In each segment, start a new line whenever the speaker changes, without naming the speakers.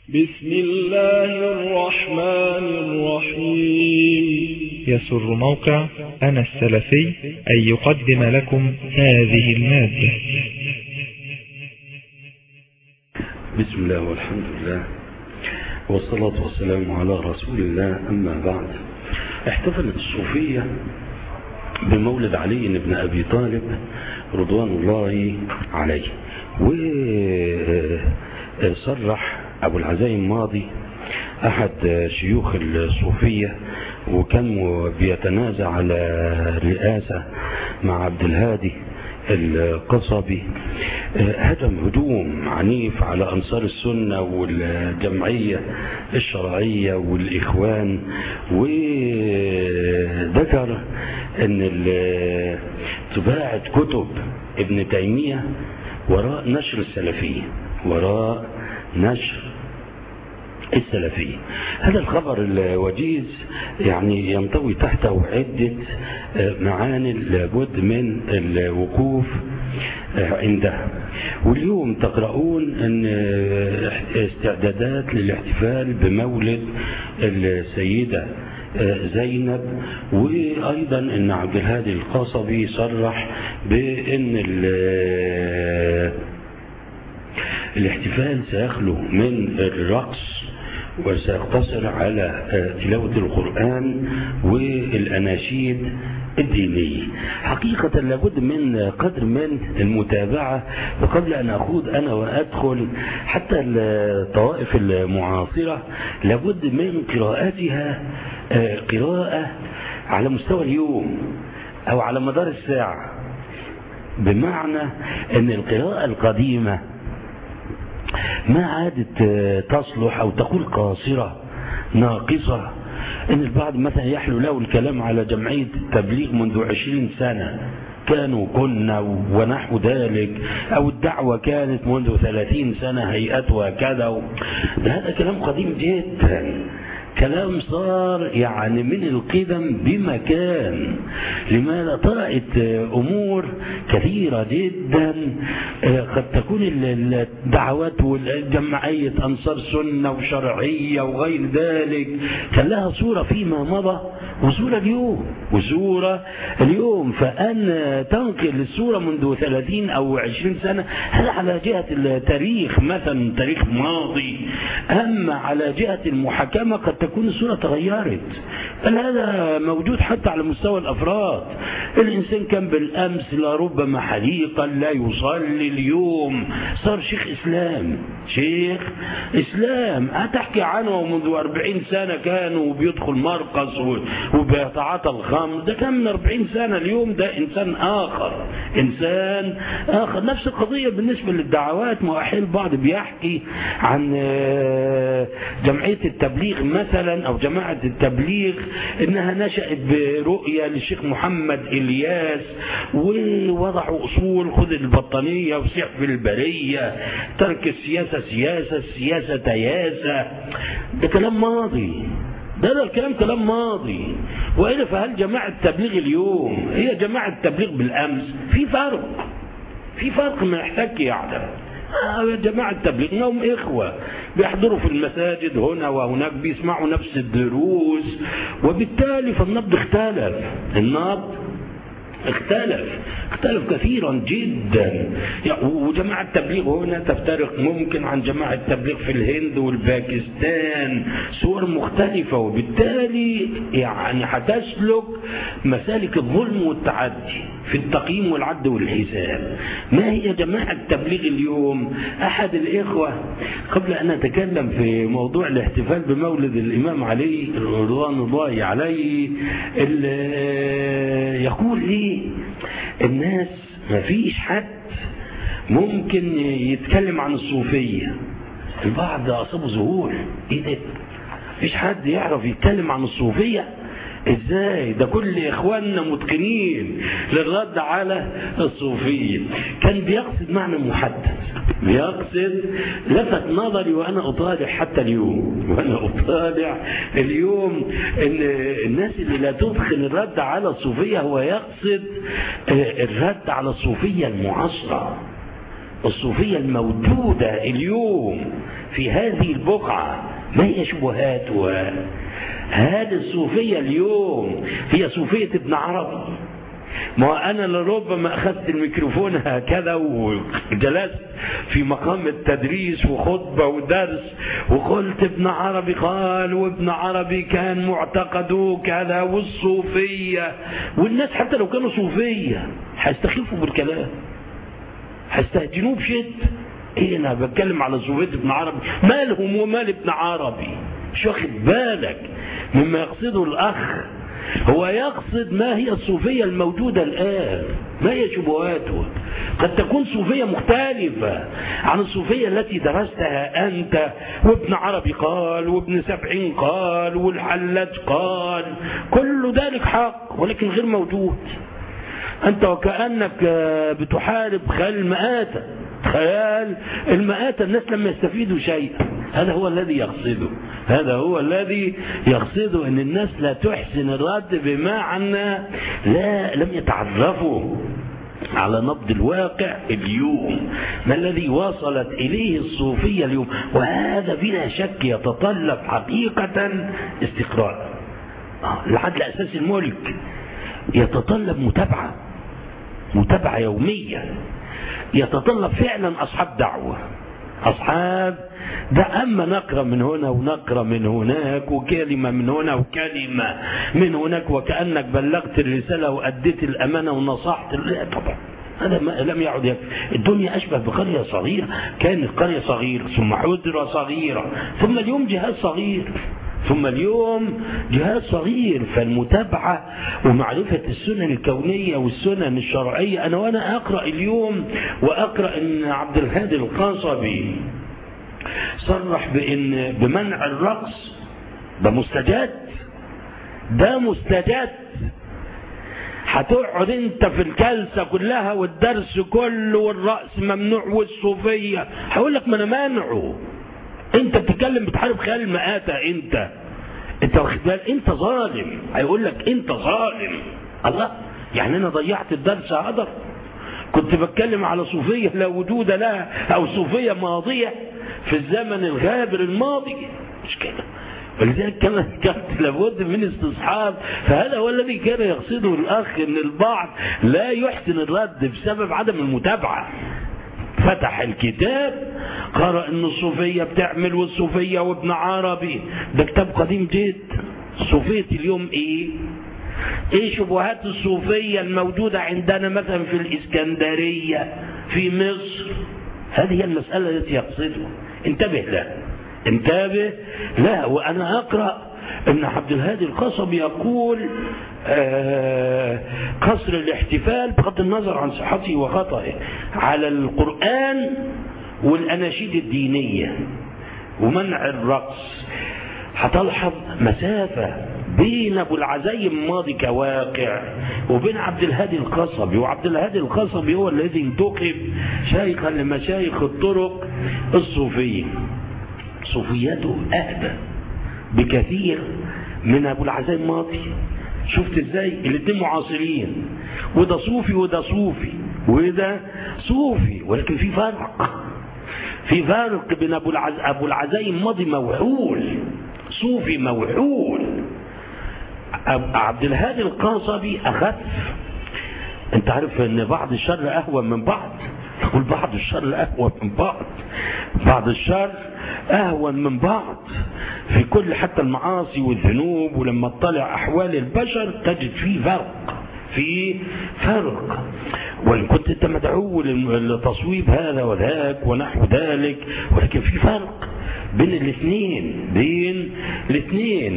بسم الله الرحمن الرحيم
يسر موقع أنا السلفي أن يقدم لكم هذه المادة
بسم الله والحمد لله والصلاة والسلام على رسول الله أما بعد احتفلت الصوفية بمولد علي بن أبي طالب رضوان الله عليه وصرح أبو العزايم ماضي أحد شيوخ الصوفية وكان بيتنازع على الرئاسة مع عبد الهادي القصبي هجم هجوم عنيف على أنصار السنة والجمعية الشرعية والإخوان وذكر أن طباعة كتب ابن تيمية وراء نشر السلفية وراء نشر السلفية هذا الخبر الوجيز يعني ينطوي تحته عدة معاني لابد من الوقوف عندها واليوم تقرؤون ان استعدادات للاحتفال بمولد السيدة زينب وايضا ان عبد الهادي القصبي صرح بان الاحتفال سيخلو من الرقص وسيقتصر على تلاوة القرآن والأناشيد الدينية حقيقة لابد من قدر من المتابعة وقبل أن أخوض أنا وأدخل حتى الطوائف المعاصرة لابد من قراءتها قراءة على مستوى اليوم أو على مدار الساعة بمعنى أن القراءة القديمة ما عادت تصلح أو تقول قاصرة ناقصة ان البعض مثلا يحلو له الكلام على جمعية التبليغ منذ عشرين سنة كانوا كنا ونحو ذلك او الدعوة كانت منذ ثلاثين سنة هيئتها كذا ده هذا كلام قديم جدا كلام صار يعني من القدم بمكان لماذا طلعت امور كثيره جدا قد تكون الدعوات والجمعيه انصار سنه وشرعيه وغير ذلك كان لها صوره فيما مضى وصوره اليوم وصوره اليوم فان تنقل الصوره منذ 30 او 20 سنه هل على جهه التاريخ مثلا تاريخ ماضي اما على جهه المحاكمه قد تكون الصورة تغيرت بل هذا موجود حتى على مستوى الأفراد الإنسان كان بالأمس لربما حديقا لا يصلي اليوم صار شيخ إسلام شيخ إسلام هتحكي عنه منذ أربعين سنة كان وبيدخل مرقص وبيتعاطى الخمر ده كان من أربعين سنة اليوم ده إنسان آخر إنسان آخر نفس القضية بالنسبة للدعوات ما أحيانا البعض بيحكي عن جمعية التبليغ مثلا أو جماعة التبليغ إنها نشأت برؤية للشيخ محمد إلياس ووضعوا أصول خذ البطانية وسيح في البرية ترك السياسة سياسة السياسة تياسة ده كلام ماضي ده, ده الكلام كلام ماضي وإلا فهل جماعة التبليغ اليوم هي جماعة التبليغ بالأمس في فرق في فرق ما يحتاج يعلم جماعة التبليغ انهم اخوة بيحضروا في المساجد هنا وهناك بيسمعوا نفس الدروس وبالتالي فالنبض اختلف النبض اختلف اختلف كثيرا جدا وجماعة التبليغ هنا تفترق ممكن عن جماعة التبليغ في الهند والباكستان صور مختلفة وبالتالي يعني هتسلك مسالك الظلم والتعدي في التقييم والعد والحساب ما هي جماعة التبليغ اليوم أحد الإخوة قبل أن أتكلم في موضوع الاحتفال بمولد الإمام علي رضوان الله عليه يقول لي الناس ما فيش حد ممكن يتكلم عن الصوفية البعض أصابه ذهول إيه ده مفيش حد يعرف يتكلم عن الصوفية ازاي ده كل اخواننا متقنين للرد على الصوفيه كان بيقصد معنى محدد بيقصد لفت نظري وانا اطالع حتى اليوم وانا اطالع اليوم ان الناس اللي لا تدخل الرد على الصوفيه هو يقصد الرد على الصوفيه المعاصره الصوفيه الموجوده اليوم في هذه البقعة ما هي شبهاتها هذه الصوفية اليوم هي صوفية ابن عربي ما أنا لربما أخذت الميكروفون هكذا وجلست في مقام التدريس وخطبة ودرس وقلت ابن عربي قال وابن عربي كان معتقده كذا والصوفية والناس حتى لو كانوا صوفية هيستخفوا بالكلام هيستهجنوه بشد ايه انا بتكلم على صوفية ابن عربي مالهم ومال ابن عربي مش واخد بالك مما يقصده الاخ هو يقصد ما هي الصوفية الموجودة الآن ما هي شبهاته قد تكون صوفية مختلفة عن الصوفية التي درستها أنت وابن عربي قال وابن سبعين قال والحلاج قال كل ذلك حق ولكن غير موجود أنت وكأنك بتحارب خيال المآتة خيال المآتة الناس لم يستفيدوا شيئا هذا هو الذي يقصده هذا هو الذي يقصده ان الناس لا تحسن الرد بمعنى لا لم يتعرفوا على نبض الواقع اليوم ما الذي وصلت إليه الصوفية اليوم وهذا بلا شك يتطلب حقيقة استقراء العدل أساس الملك يتطلب متابعة متابعة يومية يتطلب فعلا أصحاب دعوة أصحاب ده أما نقرأ من هنا ونقرأ من هناك وكلمة من هنا وكلمة من هناك وكأنك بلغت الرسالة وأديت الأمانة ونصحت لا طبعا هذا ما لم يعد يكفي الدنيا أشبه بقرية صغيرة كانت قرية صغيرة ثم حجرة صغيرة ثم اليوم جهاز صغير ثم اليوم جهاز صغير فالمتابعة ومعرفة السنن الكونية والسنن الشرعية أنا وأنا أقرأ اليوم وأقرأ أن عبد الهادي القصبي صرح بأن بمنع الرقص ده مستجد ده مستجد هتقعد انت في الجلسة كلها والدرس كله والرأس ممنوع والصوفية هقول لك ما انا مانعه انت بتتكلم بتحارب خيال المآتة انت انت واخد بالك انت ظالم هيقول لك انت ظالم الله يعني انا ضيعت الدرس هقدر كنت بتكلم على صوفية لا وجود لها او صوفية ماضية في الزمن الغابر الماضي مش كده ولذلك كان كانت لابد من استصحاب فهذا هو الذي كان يقصده الاخ ان البعض لا يحسن الرد بسبب عدم المتابعه فتح الكتاب قرأ ان الصوفية بتعمل والصوفية وابن عربي ده كتاب قديم جدا صوفية اليوم ايه ايه شبهات الصوفية الموجودة عندنا مثلا في الاسكندرية في مصر هذه هي المسألة التي يقصدها انتبه لها انتبه لا وانا اقرأ ابن عبد الهادي القصبي يقول آه قصر الاحتفال بغض النظر عن صحته وخطئه على القرآن والأناشيد الدينية ومنع الرقص هتلحظ مسافة بين ابو العزايم الماضي كواقع وبين عبد الهادي القصبي وعبد الهادي القصبي هو الذي انتخب شيخا لمشايخ الطرق الصوفيه صوفيته اهدى بكثير من ابو العزايم الماضي شفت ازاي الاثنين معاصرين وده صوفي وده صوفي وده صوفي ولكن في فرق في فرق بين ابو العز... ابو العزايم ماضي موحول صوفي موحول عبد الهادي القاصبي اخف انت عارف ان بعض الشر اهون من بعض نقول بعض الشر اهون من بعض بعض الشر اهون من بعض في كل حتى المعاصي والذنوب ولما تطلع احوال البشر تجد فيه فرق في فرق وان كنت انت مدعو لتصويب هذا وذاك ونحو ذلك ولكن في فرق بين الاثنين بين الاثنين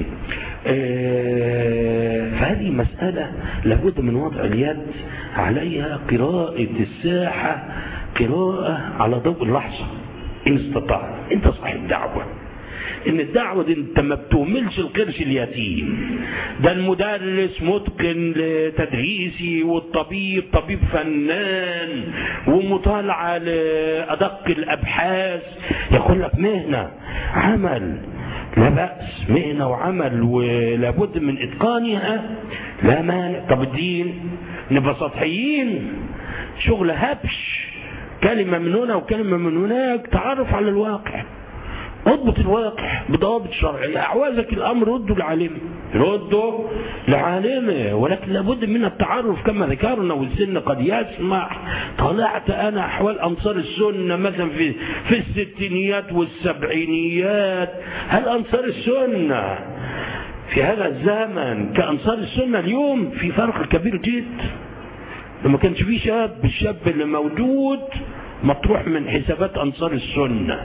آه فهذه مسألة لابد من وضع اليد عليها قراءة الساحة قراءة على ضوء اللحظة إن استطعت أنت صاحب دعوة ان الدعوة دي انت ما بتهملش القرش اليتيم ده المدرس متقن لتدريسي والطبيب طبيب فنان ومطالعة لأدق الأبحاث يقول لك مهنة عمل لا بأس مهنة وعمل ولابد من إتقانها لا مانع طب الدين نبقى سطحيين شغل هبش كلمة من هنا وكلمة من هناك تعرف على الواقع اضبط الواقع بضوابط شرعية أعوازك الأمر ردوا لعالمه ردوا لعالمه ولكن لابد من التعرف كما ذكرنا والسن قد يسمح طلعت أنا أحوال أنصار السنة مثلا في في الستينيات والسبعينيات هل أنصار السنة في هذا الزمن كأنصار السنة اليوم في فرق كبير جدا لما كانش في شاب الشاب اللي موجود مطروح من حسابات أنصار السنة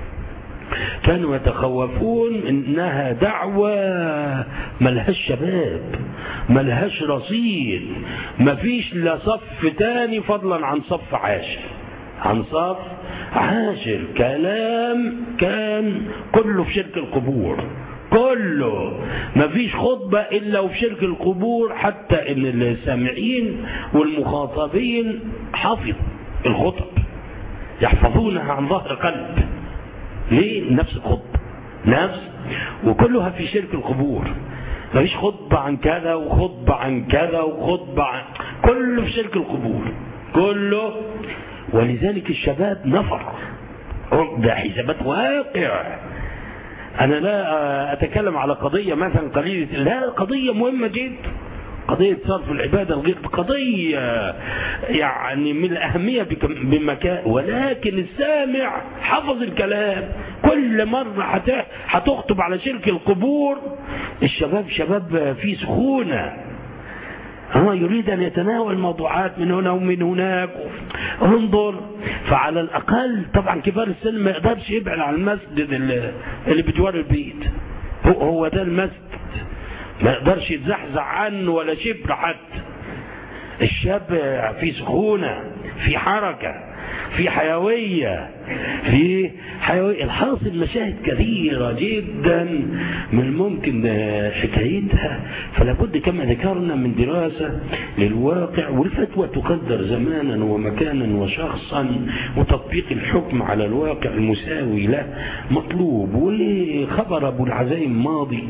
كانوا يتخوفون انها دعوة ملهاش شباب ملهاش رصيد مفيش لا صف تاني فضلا عن صف عاشر عن صف عاشر كلام كان كله في شرك القبور كله مفيش خطبة إلا وفي شرك القبور حتى إن السامعين والمخاطبين حفظوا الخطب يحفظونها عن ظهر قلب ليه نفس الخطبة نفس وكلها في شرك القبور مفيش خطبة عن كذا وخطبة عن كذا وخطبة عن كله في شرك القبور كله ولذلك الشباب نفر ده حسابات واقع أنا لا أتكلم على قضية مثلا قليلة لا قضية مهمة جدا قضية صرف العبادة الغير قضية يعني من الأهمية بمكان ولكن السامع حفظ الكلام كل مرة هتخطب على شرك القبور الشباب شباب في سخونة هو يريد أن يتناول موضوعات من هنا ومن هناك انظر فعلى الأقل طبعا كبار السن ما يقدرش يبعد عن المسجد اللي, اللي بجوار البيت هو, هو ده المسجد ما يقدرش يتزحزح عنه ولا شبر حتى الشاب في سخونة في حركة في حيوية في حيوية الحاصل مشاهد كثيرة جدا من الممكن حكايتها فلا بد كما ذكرنا من دراسة للواقع والفتوى تقدر زمانا ومكانا وشخصا وتطبيق الحكم على الواقع المساوي له مطلوب وخبر أبو العزايم ماضي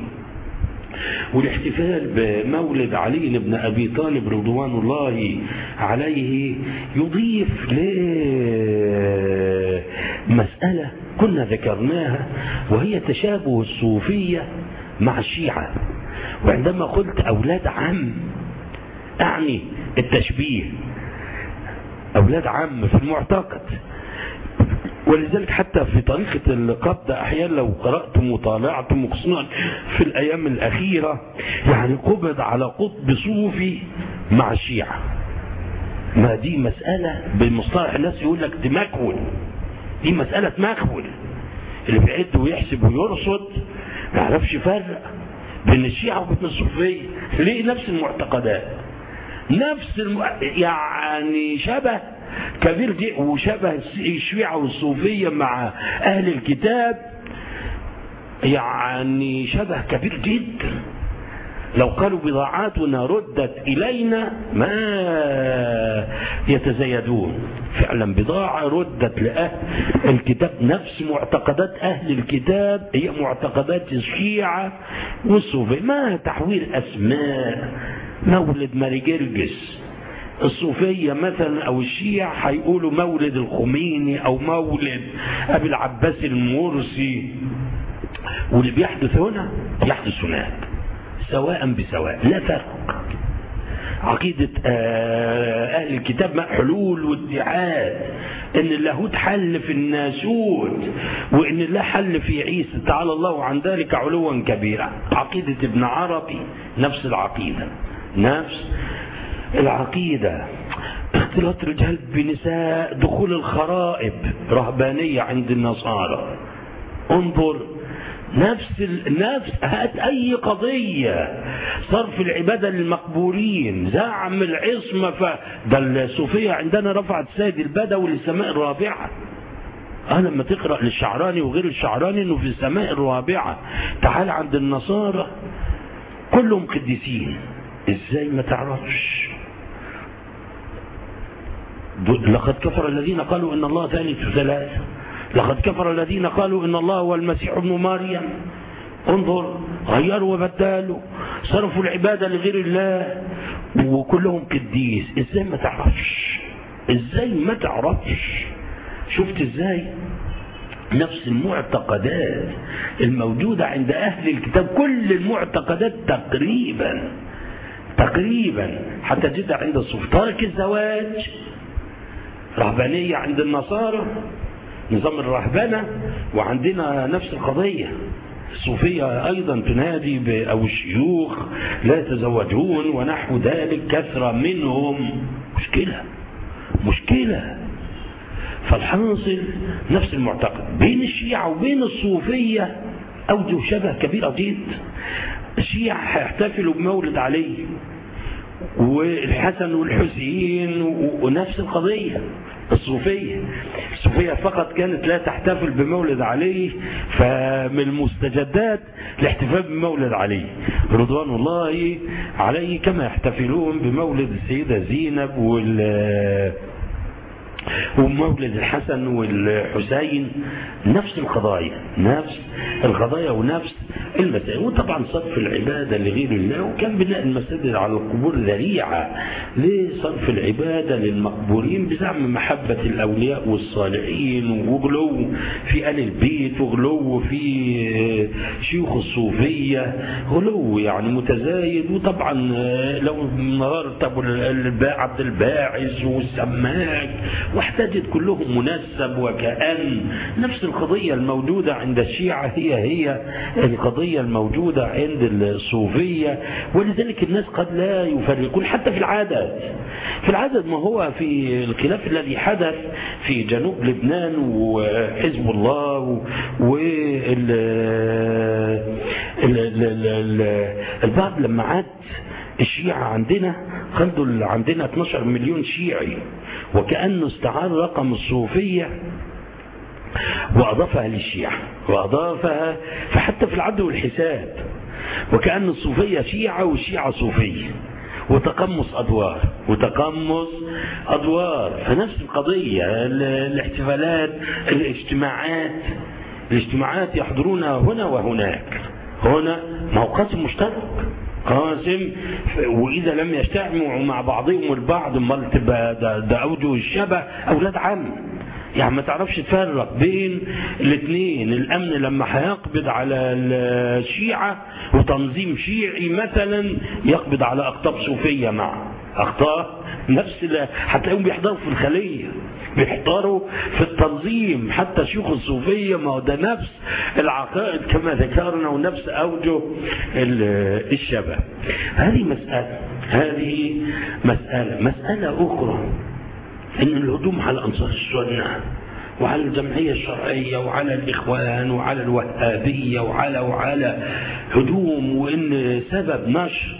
والاحتفال بمولد علي بن أبي طالب رضوان الله عليه يضيف لمسألة كنا ذكرناها وهي تشابه الصوفية مع الشيعة وعندما قلت أولاد عم أعني التشبيه أولاد عم في المعتقد ولذلك حتى في طريقة القبض أحيانا لو قرأتم وطالعتم وخصوصا في الأيام الأخيرة يعني قبض على قطب صوفي مع الشيعة ما دي مسألة بمصطلح الناس يقول لك تمكول دي مسألة تمكول اللي بيعد ويحسب ويرصد ما يعرفش يفرق بين الشيعة وبين الصوفية ليه نفس المعتقدات نفس الم... يعني شبه كبير دي وشبه الشيعة والصوفية مع أهل الكتاب يعني شبه كبير جدا لو قالوا بضاعاتنا ردت إلينا ما يتزايدون فعلا بضاعة ردت لأهل الكتاب نفس معتقدات أهل الكتاب هي معتقدات الشيعة والصوفية ما تحويل أسماء مولد ماري جرجس الصوفية مثلا أو الشيع هيقولوا مولد الخميني أو مولد أبي العباس المرسي واللي بيحدث هنا يحدث هناك سواء بسواء لا فرق عقيدة أهل الكتاب حلول واتحاد إن اللاهوت حل في الناسوت وإن الله حل في عيسى تعالى الله عن ذلك علوا كبيرا عقيدة ابن عربي نفس العقيدة نفس العقيدة اختلاط رجال بنساء دخول الخرائب رهبانية عند النصارى انظر نفس ال... نفس هات اي قضيه صرف العباده للمقبورين زعم العصمه ف ده الصوفيه عندنا رفعت سيد البدوي للسماء الرابعه اه لما تقرا للشعراني وغير الشعراني انه في السماء الرابعه تعال عند النصارى كلهم قديسين ازاي ما تعرفش لقد كفر الذين قالوا ان الله ثالث ثلاثه لقد كفر الذين قالوا ان الله هو المسيح ابن مريم انظر غيروا وبدلوا صرفوا العباده لغير الله وكلهم قديس ازاي ما تعرفش ازاي ما تعرفش شفت ازاي نفس المعتقدات الموجودة عند أهل الكتاب كل المعتقدات تقريبا تقريبا حتى جدا عند الصوف ترك الزواج رهبانية عند النصارى نظام الرهبنة وعندنا نفس القضية الصوفية أيضا تنادي أو الشيوخ لا يتزوجون ونحو ذلك كثرة منهم مشكلة مشكلة فالحاصل نفس المعتقد بين الشيعة وبين الصوفية أوجه شبه كبيرة جدا الشيعة هيحتفلوا بمولد علي والحسن والحسين ونفس القضية الصوفية الصوفية فقط كانت لا تحتفل بمولد علي فمن المستجدات الاحتفال بمولد علي رضوان الله عليه كما يحتفلون بمولد السيدة زينب وال ومولد الحسن والحسين نفس القضايا نفس القضايا ونفس المسائل وطبعا صرف العبادة لغير الله وكان بناء المساجد على القبور ذريعة لصرف العبادة للمقبورين بزعم محبة الأولياء والصالحين وغلو في آل البيت وغلو في شيوخ الصوفية غلو يعني متزايد وطبعا لو نظرت أبو عبد الباعث والسماك واحتجت كلهم منسب وكأن نفس القضية الموجودة عند الشيعة هي هي القضية الموجودة عند الصوفية ولذلك الناس قد لا يفرقون حتى في العادات في العدد ما هو في الخلاف الذي حدث في جنوب لبنان وحزب الله والبعض لما عاد الشيعة عندنا خلدوا عندنا 12 مليون شيعي وكأنه استعار رقم الصوفية وأضافها للشيعة وأضافها فحتى في العد والحساب وكأن الصوفية شيعة والشيعة صوفية وتقمص أدوار وتقمص أدوار فنفس القضية الاحتفالات الاجتماعات الاجتماعات يحضرون هنا وهناك هنا موقف مشترك قاسم واذا لم يجتمعوا مع بعضهم البعض امال تبقى ده, ده اوجه الشبه اولاد عم يعني ما تعرفش تفرق بين الاثنين الامن لما هيقبض على الشيعة وتنظيم شيعي مثلا يقبض على اقطاب صوفية معه اقطاب نفس هتلاقيهم بيحضروا في الخلية بيحضروا في التنظيم حتى شيوخ الصوفية ما هو ده نفس العقائد كما ذكرنا ونفس أوجه الشبه هذه مسألة هذه مسألة مسألة أخرى إن الهجوم على أنصار السنة وعلى الجمعية الشرعية وعلى الإخوان وعلى الوهابية وعلى وعلى هجوم وإن سبب نشر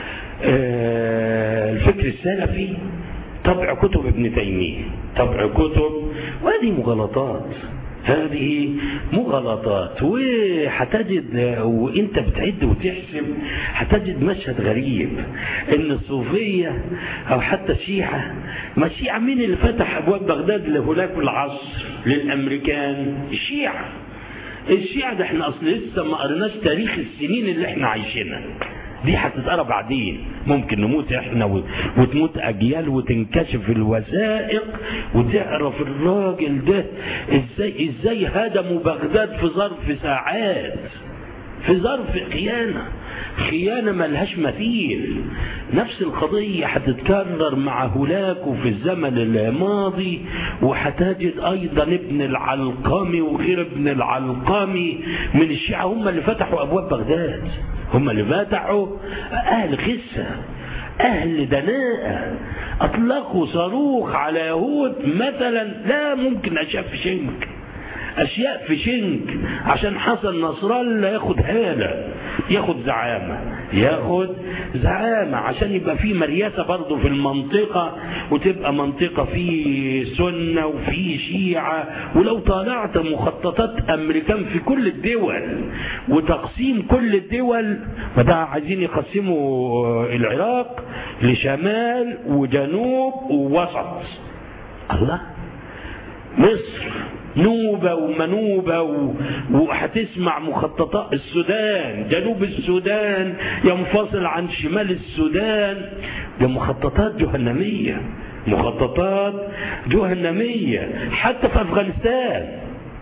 الفكر السلفي طبع كتب ابن تيمية طبع كتب وهذه مغالطات هذه مغالطات وهتجد وانت بتعد وتحسب هتجد مشهد غريب ان الصوفية او حتى الشيعة ما الشيعة مين اللي فتح ابواب بغداد لهناك العصر للامريكان الشيعة الشيعة ده احنا اصل لسه ما قريناش تاريخ السنين اللي احنا عايشينها دي هتتقرا بعدين ممكن نموت احنا وتموت اجيال وتنكشف الوثائق وتعرف الراجل ده ازاي ازاي هدموا بغداد في ظرف ساعات في ظرف خيانه خيانة ملهاش مثيل نفس القضية هتتكرر مع هولاكو في الزمن الماضي وهتجد أيضا ابن العلقمي وغير ابن العلقمي من الشيعة هم اللي فتحوا أبواب بغداد هم اللي فتحوا أهل خسة أهل دناءة أطلقوا صاروخ على يهود مثلا لا ممكن أشاف في شنك اشياء في شنك عشان حسن نصر الله ياخد هاله ياخد زعامه ياخد زعامه عشان يبقى في مرياسه برضه في المنطقه وتبقى منطقه في سنه وفي شيعه ولو طالعت مخططات امريكان في كل الدول وتقسيم كل الدول فده عايزين يقسموا العراق لشمال وجنوب ووسط الله مصر نوبة ومنوبة وهتسمع مخططات السودان جنوب السودان ينفصل عن شمال السودان ده مخططات جهنمية مخططات جهنمية حتى في أفغانستان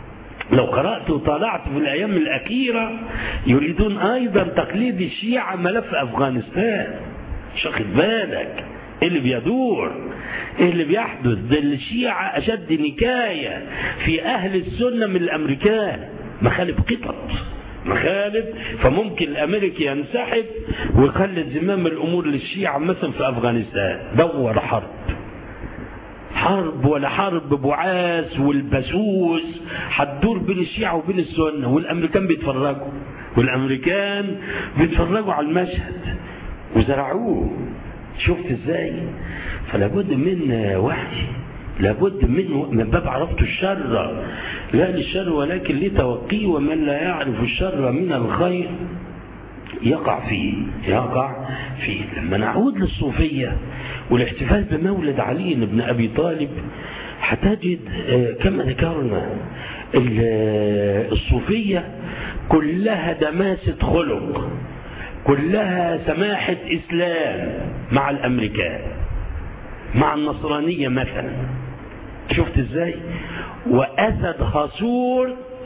لو قرأت وطالعت في الأيام الأخيرة يريدون أيضا تقليد الشيعة ملف أفغانستان مش واخد بالك إيه اللي بيدور إيه اللي بيحدث ده الشيعة أشد نكاية في أهل السنة من الأمريكان مخالف قطط مخالف فممكن الامريكي ينسحب ويخلي زمام الامور للشيعة مثلا في افغانستان دور حرب حرب ولا حرب بعاث والبسوس هتدور بين الشيعة وبين السنة والامريكان بيتفرجوا والامريكان بيتفرجوا على المشهد وزرعوه شفت ازاي فلابد من وحي لابد منه من باب عرفت الشر لا للشر ولكن لتوقيه ومن لا يعرف الشر من الخير يقع فيه يقع فيه لما نعود للصوفية والاحتفال بمولد علي بن أبي طالب هتجد كما ذكرنا الصوفية كلها دماسة خلق كلها سماحة إسلام مع الأمريكان مع النصرانية مثلا شفت ازاي وأسد هصور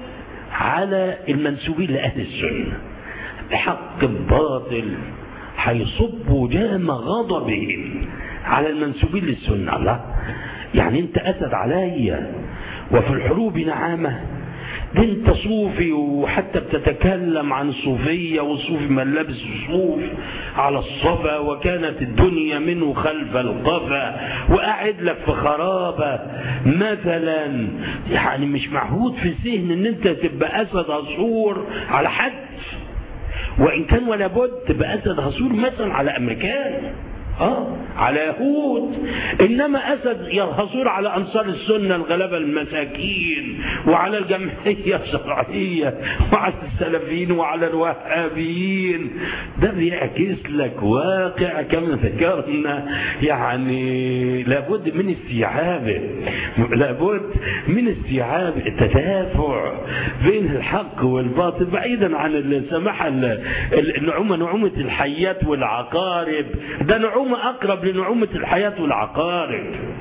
على المنسوبين لأهل السنة بحق الباطل هيصبوا جام غضبهم على المنسوبين للسنة الله يعني انت أسد عليا وفي الحروب نعامة ده انت صوفي وحتى بتتكلم عن الصوفية والصوفي من لابس الصوف على الصفا وكانت الدنيا منه خلف القفا وقاعد لك في خرابة مثلا يعني مش معهود في الذهن ان انت تبقى اسد هصور على حد وان كان ولا بد تبقى اسد هصور مثلا على امريكان اه على يهود انما اسد ينحصر على انصار السنه الغلبه المساكين وعلى الجمعيه الشرعيه وعلى السلفيين وعلى الوهابيين ده بيعكس لك واقع كما ذكرنا يعني لابد من استيعابه لابد من استيعاب التدافع بين الحق والباطل بعيدا عن السماحه النعومه نعومه الحيات والعقارب ده نعومه نعومة أقرب لنعومة الحياة والعقارب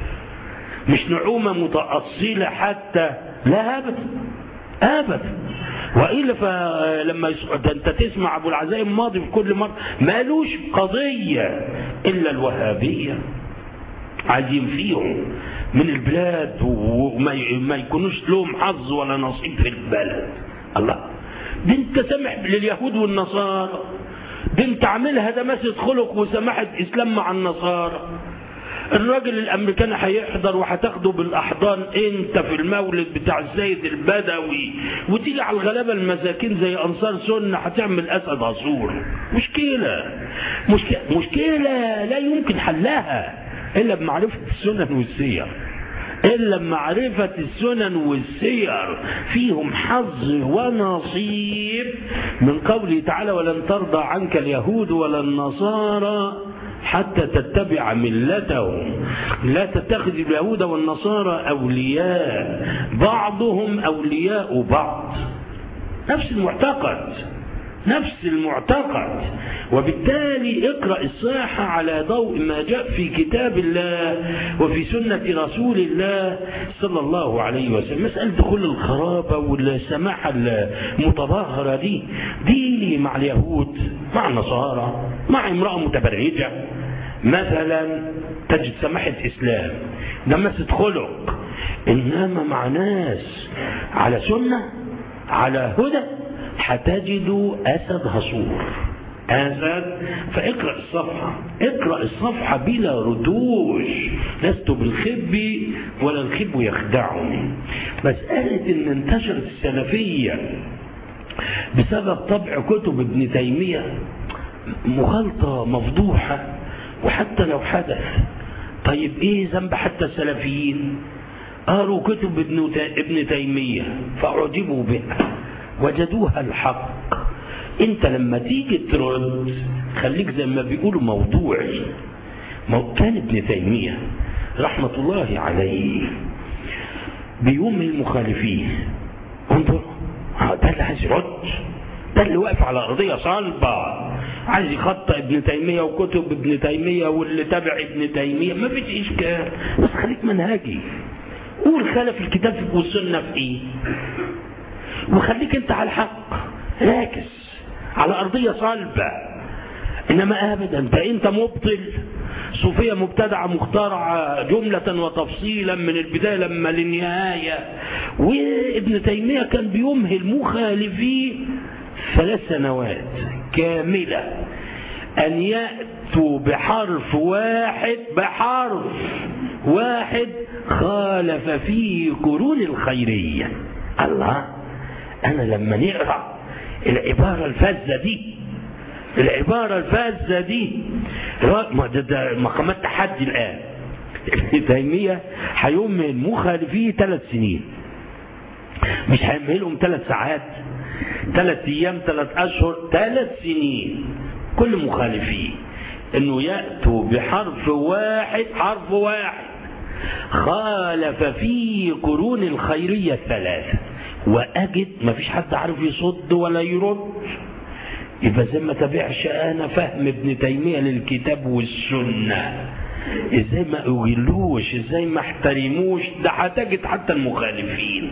مش نعومة متأصلة حتى لا أبدا أبدا وإلا فلما ده أنت تسمع أبو العزائم ماضي في كل مرة مالوش قضية إلا الوهابية عايزين فيهم من البلاد وما يكونوش لهم حظ ولا نصيب في البلد الله ده انت سامح لليهود والنصارى دي انت عاملها دماسة خلق وسماحة اسلام مع النصارى الراجل الامريكاني هيحضر وهتاخده بالاحضان انت في المولد بتاع السيد البدوي وتيجي على الغلابه المساكين زي انصار سنه هتعمل اسد عصور مشكله مشكله مشكله لا يمكن حلها الا بمعرفه السنن والسير إلا بمعرفة السنن والسير فيهم حظ ونصيب من قوله تعالى ولن ترضى عنك اليهود ولا النصارى حتى تتبع ملتهم لا تتخذ اليهود والنصارى أولياء بعضهم أولياء بعض نفس المعتقد نفس المعتقد وبالتالي اقرأ الصاحة على ضوء ما جاء في كتاب الله وفي سنة رسول الله صلى الله عليه وسلم مسألة دخول الخرابة والسماحة المتظاهرة دي دي مع اليهود مع النصارى مع امرأة متبرجة مثلا تجد سماحة إسلام لمسة خلق إنما مع ناس على سنة على هدى هتجد أسد هصور أسد فاقرأ الصفحة اقرأ الصفحة بلا ردوش لست بالخب ولا الخب يخدعني مسألة ان انتشرت السلفية بسبب طبع كتب ابن تيمية مغالطة مفضوحة وحتى لو حدث طيب ايه ذنب حتى السلفيين قالوا كتب ابن ابن تيمية فأعجبوا بها وجدوها الحق انت لما تيجي ترد خليك زي ما بيقولوا موضوعي كان ابن تيمية رحمة الله عليه بيوم المخالفين انظر ده اللي عايز يرد ده اللي واقف على أرضية صلبة عايز يخطئ ابن تيمية وكتب ابن تيمية واللي تابع ابن تيمية ما فيش إشكال بس خليك منهجي قول خالف الكتاب والسنة في إيه وخليك انت على الحق راكز على ارضيه صلبه انما ابدا ده انت مبطل صوفية مبتدعة مخترعة جملة وتفصيلا من البداية لما للنهاية وابن تيمية كان بيمهل مخالفيه ثلاث سنوات كاملة أن يأتوا بحرف واحد بحرف واحد خالف فيه قرون الخيرية الله أنا لما نقرأ العبارة الفذة دي العبارة الفذة دي ما ده, ده مقامات تحدي الآن ابن تيمية هيمهل مخالفيه ثلاث سنين مش هيمهلهم ثلاث ساعات ثلاث أيام ثلاث أشهر ثلاث سنين كل مخالفيه انه يأتوا بحرف واحد حرف واحد خالف فيه قرون الخيرية الثلاثة وأجد ما فيش حد عارف يصد ولا يرد يبقى زي ما تابعش انا فهم ابن تيميه للكتاب والسنه ازاي ما اجلوش ازاي ما احترموش ده هتجد حتى المخالفين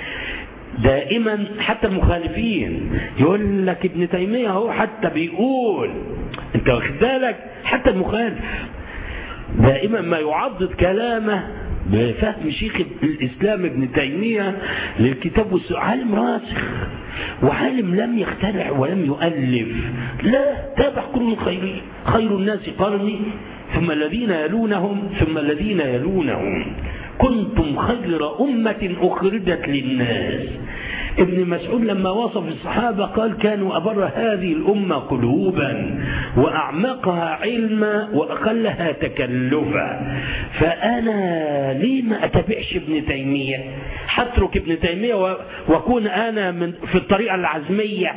دائما حتى المخالفين يقول لك ابن تيميه هو حتى بيقول انت واخد بالك حتى المخالف دائما ما يعضد كلامه بفهم شيخ الاسلام ابن تيميه للكتاب والسنه عالم راسخ وعالم لم يخترع ولم يؤلف لا تابع كل خير خير الناس قرني ثم الذين يلونهم ثم الذين يلونهم كنتم خير أمة أخرجت للناس ابن مسعود لما وصف الصحابة قال كانوا أبر هذه الأمة قلوبا وأعمقها علما وأقلها تكلفا فأنا ليه ما أتبعش ابن تيمية حترك ابن تيمية وأكون أنا من في الطريقة العزمية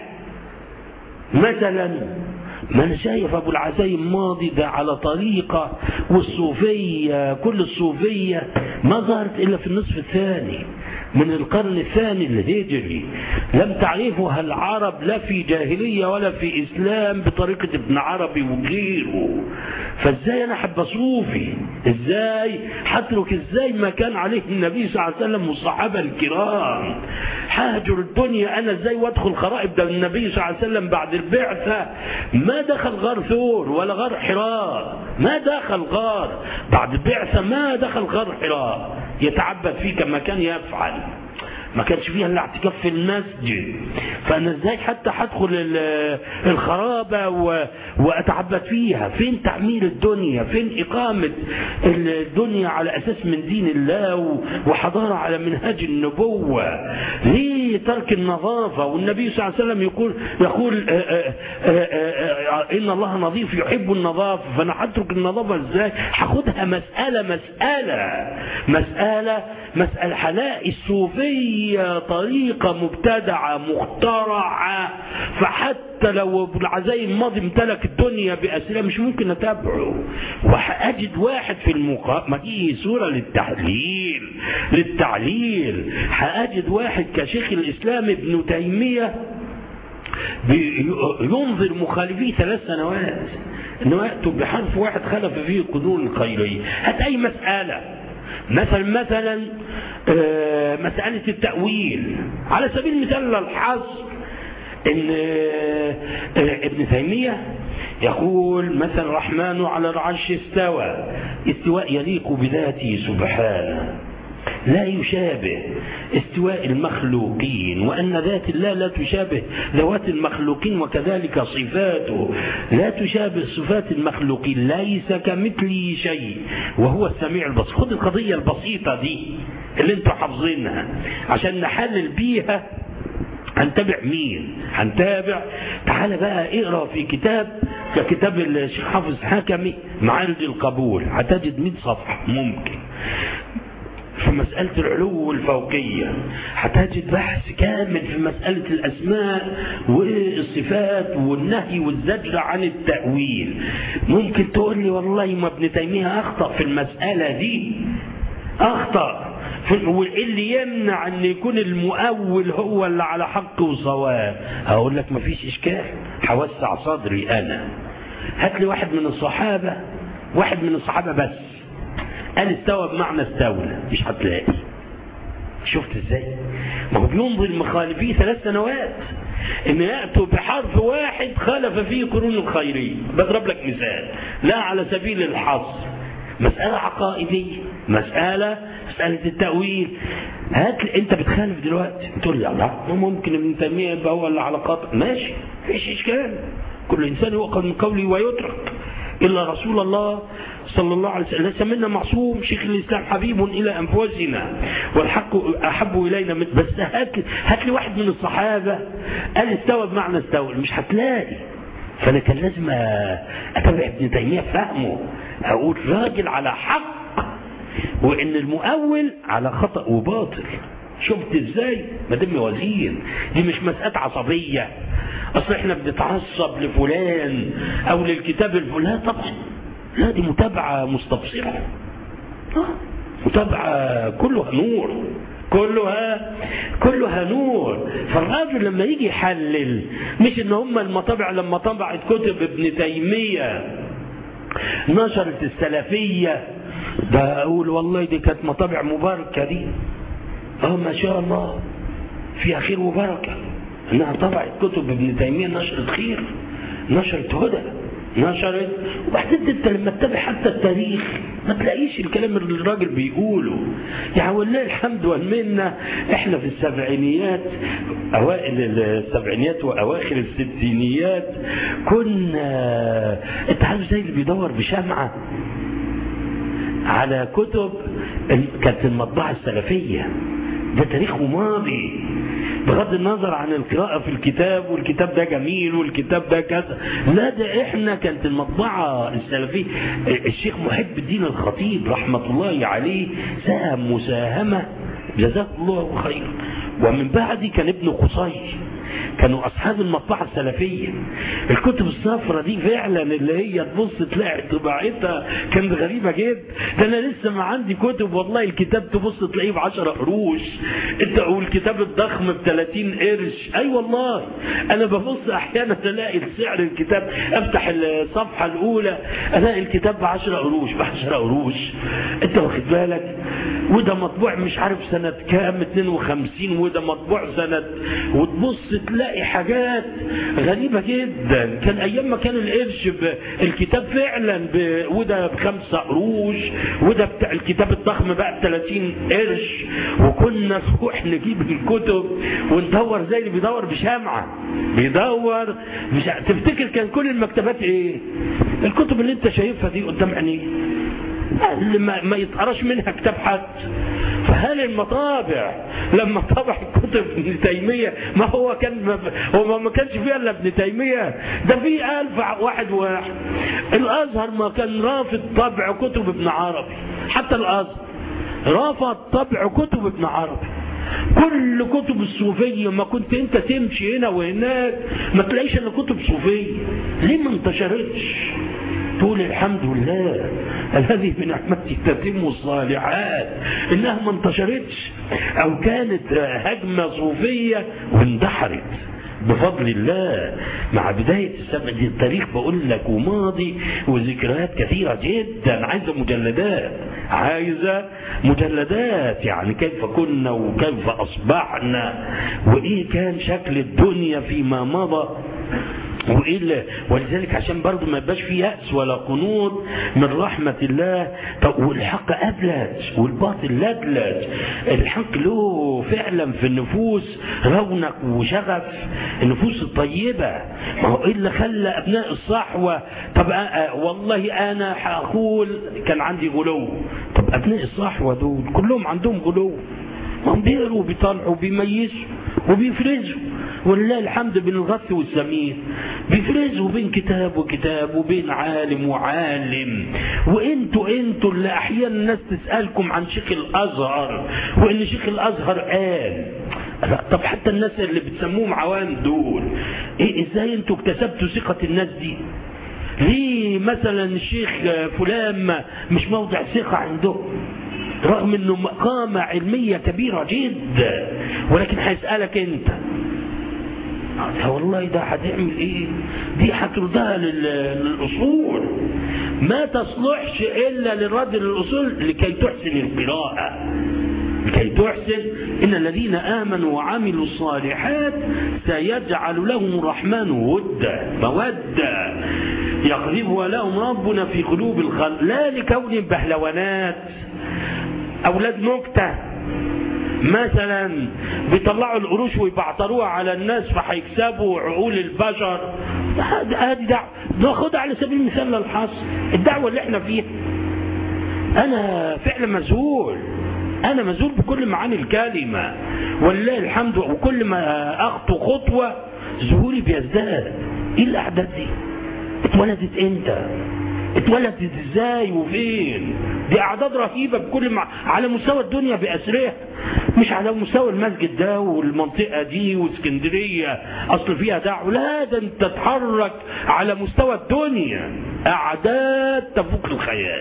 مثلا ما انا شايف ابو العزايم ماضي ده على طريقه والصوفيه كل الصوفيه ما ظهرت الا في النصف الثاني من القرن الثاني الهجري لم تعرفها العرب لا في جاهلية ولا في إسلام بطريقة ابن عربي وغيره فازاي أنا حب صوفي ازاي حترك ازاي ما كان عليه النبي صلى الله عليه وسلم والصحابة الكرام حاجر الدنيا أنا ازاي وادخل خرائب ده النبي صلى الله عليه وسلم بعد البعثة ما دخل غار ثور ولا غار حراء ما دخل غار بعد البعثة ما دخل غار حراء يتعبد فيه كما كان يفعل ما كانش فيها الا اعتكاف في المسجد فانا ازاي حتى هدخل الخرابه واتعبد فيها فين تعمير الدنيا فين اقامه الدنيا على اساس من دين الله وحضاره على منهاج النبوه ليه ترك النظافه والنبي صلى الله عليه وسلم يقول يقول آآ آآ ان الله نظيف يحب النظافه فانا هترك النظافه ازاي هاخدها مساله مساله مساله مساله هلاقي الصوفيه هي طريقة مبتدعة مخترعة فحتى لو ابو العزايم ماضي امتلك الدنيا بأسئلة مش ممكن أتابعه وأجد واحد في المقام ما دي صورة للتحليل للتعليل هأجد واحد كشيخ الإسلام ابن تيمية ينظر مخالفيه ثلاث سنوات انه يكتب بحرف واحد خلف فيه قدور الخيريه هات اي مساله مثلا مثلا مسألة التأويل على سبيل المثال للحظ ان ابن تيمية يقول مثلا الرحمن على العرش استوى استواء يليق بذاته سبحانه لا يشابه استواء المخلوقين وأن ذات الله لا تشابه ذوات المخلوقين وكذلك صفاته لا تشابه صفات المخلوقين ليس كمثله شيء وهو السميع البصير خد القضية البسيطة دي اللي انتوا حافظينها عشان نحلل بيها هنتابع مين هنتابع تعال بقى اقرا في كتاب ككتاب الشيخ حافظ حكمي معارض القبول هتجد 100 صفحه ممكن في مسألة العلو والفوقية هتجد بحث كامل في مسألة الأسماء والصفات والنهي والزجر عن التأويل ممكن تقول لي والله ما ابن تيمية أخطأ في المسألة دي أخطأ واللي يمنع ان يكون المؤول هو اللي على حق وصواب هقول لك مفيش اشكال هوسع صدري انا هات لي واحد من الصحابه واحد من الصحابه بس قال استوى بمعنى استولى مش هتلاقي شفت ازاي ما هو بينظر المخالفين ثلاث سنوات ان ياتوا بحرف واحد خالف فيه قرون الخيرين بضرب لك مثال لا على سبيل الحصر مسألة عقائدية مسألة مسألة التأويل هات انت بتخالف دلوقتي تقول لي لا ممكن ابن تيمية يبقى هو اللي على خاطئ ماشي مفيش اشكال كل انسان يؤخذ من قوله ويترك الا رسول الله صلى الله عليه وسلم ليس منا معصوم شيخ الاسلام حبيب الى انفسنا والحق احب الينا من بس هات هات لي واحد من الصحابه قال استوى بمعنى استوى مش هتلاقي فانا كان لازم اتابع ابن تيميه فهمه اقول راجل على حق وان المؤول على خطا وباطل شفت ازاي مدام موازين دي مش مسألة عصبية اصل احنا بنتعصب لفلان او للكتاب الفلاني طبعا لا دي متابعة مستبصرة متابعة كلها نور كلها كلها نور فالراجل لما يجي يحلل مش ان هم المطابع لما طبعت كتب ابن تيمية نشرت السلفية ده اقول والله دي كانت مطابع مباركة دي اه ما شاء الله فيها خير وبركة انها طبعت كتب ابن تيمية نشرت خير نشرت هدى نشرت وبعدين انت لما تتابع حتى التاريخ ما تلاقيش الكلام اللي الراجل بيقوله يعني والله الحمد والمنة احنا في السبعينيات اوائل السبعينيات واواخر الستينيات كنا انت عارف زي اللي بيدور بشمعة على كتب كانت المطبعة السلفية ده تاريخ ماضي بغض النظر عن القراءة في الكتاب والكتاب ده جميل والكتاب ده كذا لا ده احنا كانت المطبعة السلفية الشيخ محب الدين الخطيب رحمة الله عليه ساهم مساهمة جزاه الله خيرا ومن بعد كان ابن قصي كانوا اصحاب المطبعه السلفيه الكتب الصفرة دي فعلا اللي هي تبص تلاقي طباعتها كانت غريبه جدا ده انا لسه ما عندي كتب والله الكتاب تبص تلاقيه ب 10 قروش انت والكتاب الضخم ب 30 قرش اي أيوة والله انا ببص احيانا الاقي سعر الكتاب افتح الصفحه الاولى الاقي الكتاب ب 10 قروش ب 10 قروش انت واخد بالك وده مطبوع مش عارف سنه كام 52 وده مطبوع سنه وتبص تلاقي حاجات غريبة جدا كان أيام ما كان القرش الكتاب فعلا ب... وده بخمسة قروش وده بتاع الكتاب الضخم بقى ب 30 قرش وكنا نروح نجيب الكتب وندور زي اللي بيدور بشمعة بيدور مش تفتكر كان كل المكتبات ايه؟ الكتب اللي انت شايفها دي قدام عينيك اللي ما, ما يتقراش منها كتاب حد فهل المطابع لما طبع كتب ابن تيمية ما هو كان هو ما كانش فيها الا ابن تيمية ده في ألف واحد واحد الأزهر ما كان رافض طبع كتب ابن عربي حتى الأزهر رفض طبع كتب ابن عربي كل كتب الصوفية ما كنت انت تمشي هنا وهناك ما تلاقيش الا كتب صوفية ليه ما انتشرتش تقول الحمد لله الذي بنعمته تتم الصالحات انها ما انتشرتش او كانت هجمه صوفيه واندحرت بفضل الله مع بداية السبع دي التاريخ بقول لك وماضي وذكريات كثيرة جدا عايزة مجلدات عايزة مجلدات يعني كيف كنا وكيف أصبحنا وإيه كان شكل الدنيا فيما مضى وإلا ولذلك عشان برضه ما يبقاش في يأس ولا قنوط من رحمة الله طب والحق أبلج والباطل لدلج الحق له فعلا في النفوس رونق وشغف النفوس الطيبة ما هو إيه اللي خلى أبناء الصحوة طب أه والله أنا هقول كان عندي غلو طب أبناء الصحوة دول كلهم عندهم غلو ما هم بيقروا وبيطلعوا وبيميزوا وبيفرزوا ولله الحمد بين الغث والسمين بيفرزوا بين كتاب وكتاب وبين عالم وعالم وانتوا انتوا اللي احيانا الناس تسالكم عن شيخ الازهر وان شيخ الازهر قال لا طب حتى الناس اللي بتسموهم عوام دول ايه ازاي انتوا اكتسبتوا ثقه الناس دي ليه مثلا الشيخ فلان مش موضع ثقه عندهم رغم انه مقامة علمية كبيرة جدا ولكن هيسألك انت والله ده هتعمل ايه دي هتردها للاصول ما تصلحش الا للرد للاصول لكي تحسن القراءة لكي تحسن إن الذين آمنوا وعملوا الصالحات سيجعل لهم الرحمن ودا مودة يقذفها لهم ربنا في قلوب الخلق لا لكون بهلوانات أولاد نكتة مثلا بيطلعوا القروش ويبعتروها على الناس فهيكسبوا عقول البشر هذه دعوه ناخدها على سبيل المثال للحصر الدعوه اللي احنا فيها انا فعلا مذهول انا مذهول بكل معاني الكلمه ولله الحمد وكل ما اخطو خطوه ذهولي بيزداد ايه الاعداد دي اتولدت امتى اتولدت ازاي وفين دي اعداد رهيبه بكل مع... على مستوى الدنيا باسرها مش على مستوى المسجد ده والمنطقه دي واسكندريه اصل فيها دعوه لا ده انت تتحرك على مستوى الدنيا اعداد تفوق الخيال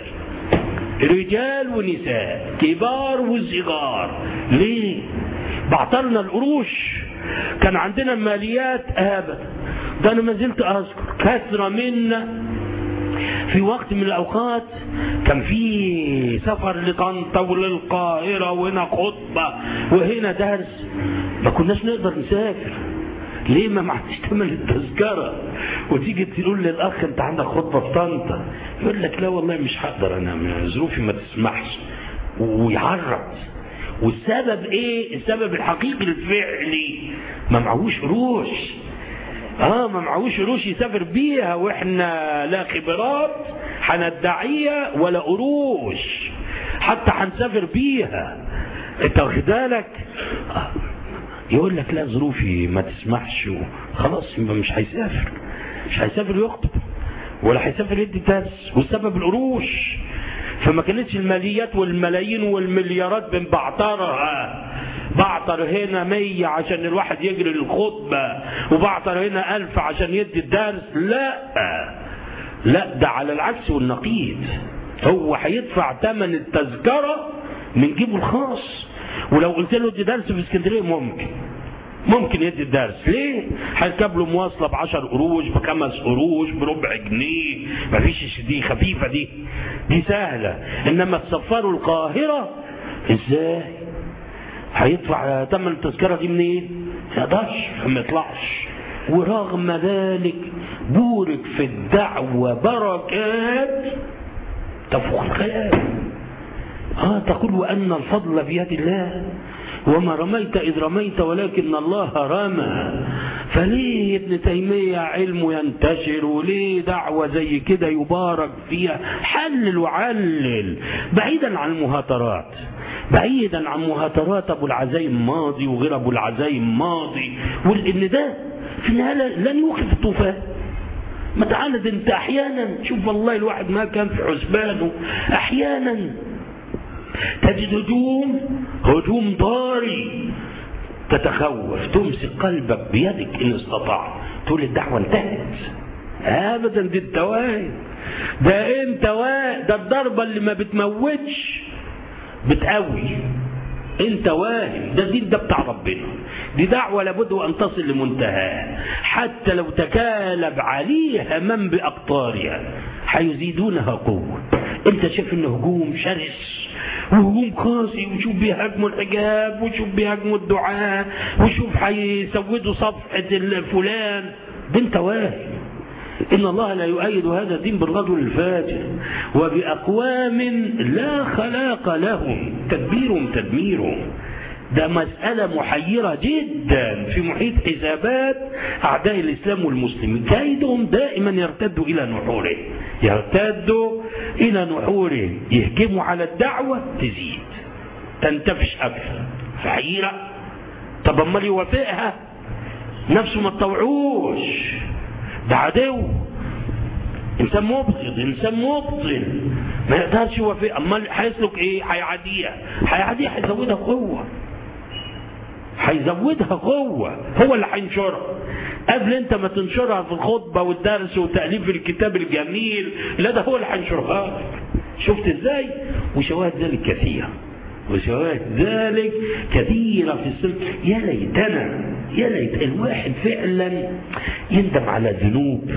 رجال ونساء كبار وصغار ليه بعطرنا القروش كان عندنا ماليات ابدا ده انا ما زلت اذكر كثره منا في وقت من الاوقات كان في سفر لطنطا وللقاهره وهنا خطبه وهنا درس ما كناش نقدر نسافر ليه ما معكش ثمن التذكره وتيجي تقول للاخ انت عندك خطبه في طنطا يقول لك لا والله مش هقدر انا ظروفي ما تسمحش ويعرض والسبب ايه السبب الحقيقي الفعلي ما معهوش قروش اه ما معهوش قروش يسافر بيها واحنا لا خبرات هندعيها ولا قروش حتى هنسافر بيها انت واخد بالك آه. يقول لك لا ظروفي ما تسمحش خلاص يبقى مش هيسافر مش هيسافر يخطب ولا هيسافر يدي درس والسبب القروش فما كانتش الماليات والملايين والمليارات بنبعترها بعتر هنا مية عشان الواحد يجري الخطبة وبعتر هنا ألف عشان يدي الدرس لا لا ده على العكس والنقيض هو هيدفع ثمن التذكرة من جيبه الخاص ولو قلت له ادي درس في اسكندريه ممكن ممكن يدي الدرس ليه؟ هيركب له مواصله ب 10 قروش بخمس قروش بربع جنيه مفيش دي خفيفه دي دي سهله انما تسفروا القاهره ازاي؟ هيدفع ثمن التذكره دي منين؟ ما يقدرش ما يطلعش ورغم ذلك بورك في الدعوه بركات تفوق الخيال اه تقول وان الفضل بيد الله وما رميت اذ رميت ولكن الله رمى فليه ابن تيميه علمه ينتشر وليه دعوه زي كده يبارك فيها حلل وعلل بعيدا عن المهاترات بعيدا عن مهاترات ابو العزايم ماضي وغير ابو العزايم ماضي وان ده في النهايه لن يوقف الطوفان ما تعالى ده انت احيانا شوف والله الواحد ما كان في حسبانه احيانا تجد هجوم هجوم ضاري تتخوف تمسك قلبك بيدك ان استطعت تقول الدعوه انتهت ابدا دي التوائم ده انت واقف ده الضربه اللي ما بتموتش بتقوي انت واهم ده الدين ده بتاع ربنا دي دعوه لابد ان تصل لمنتهاها حتى لو تكالب عليها من باقطارها هيزيدونها قوه انت شايف ان هجوم شرس وهجوم قاسي وشوف بيهاجموا الحجاب وشوف بيهاجموا الدعاء وشوف هيسودوا صفحه فلان ده انت واهم إن الله لا يؤيد هذا الدين بالرجل الفاجر وبأقوام لا خلاق لهم تدبيرهم تدميرهم ده مسألة محيرة جدا في محيط حسابات أعداء الإسلام والمسلمين كيدهم دائما يرتد إلى نحوره يرتد إلى نحوره يهجموا على الدعوة تزيد تنتفش أكثر فحيرة طب أمال يوافقها نفسه ما تطوعوش ده عدو انسان مبطل انسان مبطل ما يقدرش يوافق امال هيسلك ايه هيعاديها هيعاديها هيزودها قوه هيزودها قوه هو اللي هينشرها قبل انت ما تنشرها في الخطبه والدرس وتاليف الكتاب الجميل لا ده هو اللي هينشرها لك شفت ازاي وشواهد ذلك كثيره وشواهد ذلك كثيرة في السلك يا ليتنا يا ليت الواحد فعلا يندم على ذنوب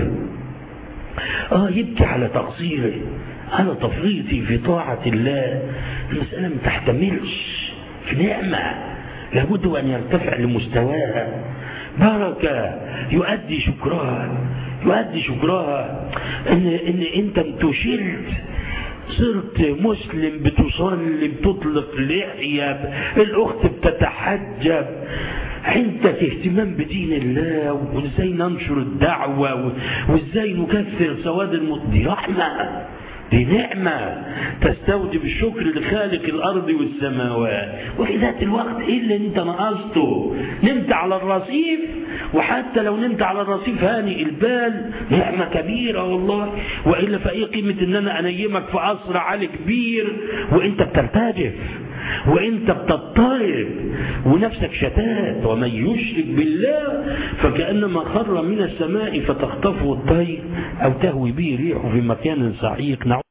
اه يبكي على تقصيره على تفريطي في طاعة الله المسألة ما تحتملش في نعمة لابد أن يرتفع لمستواها بركة يؤدي شكرها يؤدي شكرها إن, إن أنت انتشرت صرت مسلم بتصلي بتطلق لحية الأخت بتتحجب عندك اهتمام بدين الله وازاي ننشر الدعوة وازاي نكثر سواد المط دي رحمة دي نعمة تستوجب الشكر لخالق الأرض والسماوات وفي ذات الوقت إيه اللي أنت نقصته نمت على الرصيف وحتى لو نمت على الرصيف هاني البال نعمة كبيرة والله وإلا فإيه قيمة إن أنا أنيمك في قصر عالي كبير وأنت بترتجف وانت بتضطرب ونفسك شتات ومن يشرك بالله فكانما خر من السماء فتخطفه الطير او تهوي به ريح في مكان صعيق